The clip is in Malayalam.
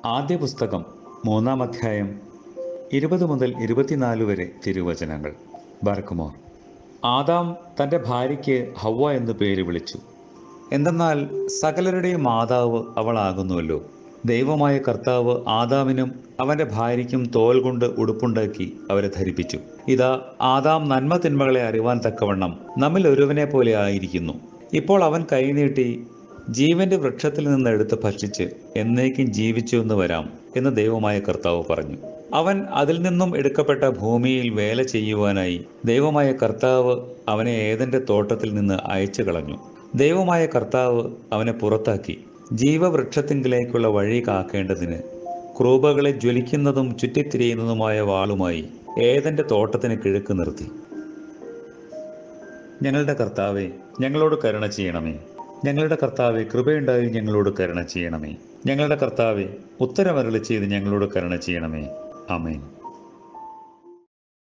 ആദ്യ പുസ്തകം മൂന്നാം അധ്യായം ഇരുപത് മുതൽ ഇരുപത്തിനാല് വരെ തിരുവചനങ്ങൾ ബർക്കുമോർ ആദാം തൻ്റെ ഭാര്യയ്ക്ക് ഹവ്വ എന്ന് പേര് വിളിച്ചു എന്തെന്നാൽ സകലരുടെയും മാതാവ് അവളാകുന്നുവല്ലോ ദൈവമായ കർത്താവ് ആദാമിനും അവൻ്റെ ഭാര്യയ്ക്കും തോൽ കൊണ്ട് ഉടുപ്പുണ്ടാക്കി അവരെ ധരിപ്പിച്ചു ഇതാ ആദാം നന്മ തിന്മകളെ അറിവാൻ തക്കവണ്ണം നമ്മിൽ ഒരുവനെ പോലെ ആയിരിക്കുന്നു ഇപ്പോൾ അവൻ കൈനീട്ടി ജീവന്റെ വൃക്ഷത്തിൽ നിന്ന് എടുത്ത് ഭക്ഷിച്ച് എന്നേക്കും ജീവിച്ചു എന്ന് വരാം എന്ന് ദൈവമായ കർത്താവ് പറഞ്ഞു അവൻ അതിൽ നിന്നും എടുക്കപ്പെട്ട ഭൂമിയിൽ വേല ചെയ്യുവാനായി ദൈവമായ കർത്താവ് അവനെ ഏതന്റെ തോട്ടത്തിൽ നിന്ന് അയച്ചു കളഞ്ഞു ദൈവമായ കർത്താവ് അവനെ പുറത്താക്കി ജീവവൃക്ഷത്തിങ്കിലേക്കുള്ള വഴി കാക്കേണ്ടതിന് ക്രൂപകളെ ജ്വലിക്കുന്നതും ചുറ്റിത്തിരിയുന്നതുമായ വാളുമായി ഏതന്റെ തോട്ടത്തിന് കിഴക്ക് നിർത്തി ഞങ്ങളുടെ കർത്താവെ ഞങ്ങളോട് കരുണ ചെയ്യണമേ ഞങ്ങളുടെ കർത്താവെ കൃപയുണ്ടായി ഞങ്ങളോട് കരുണ ചെയ്യണമേ ഞങ്ങളുടെ കർത്താവെ ഉത്തരമരളി ചെയ്ത് ഞങ്ങളോട് കരുണ ചെയ്യണമേ ആമേൻ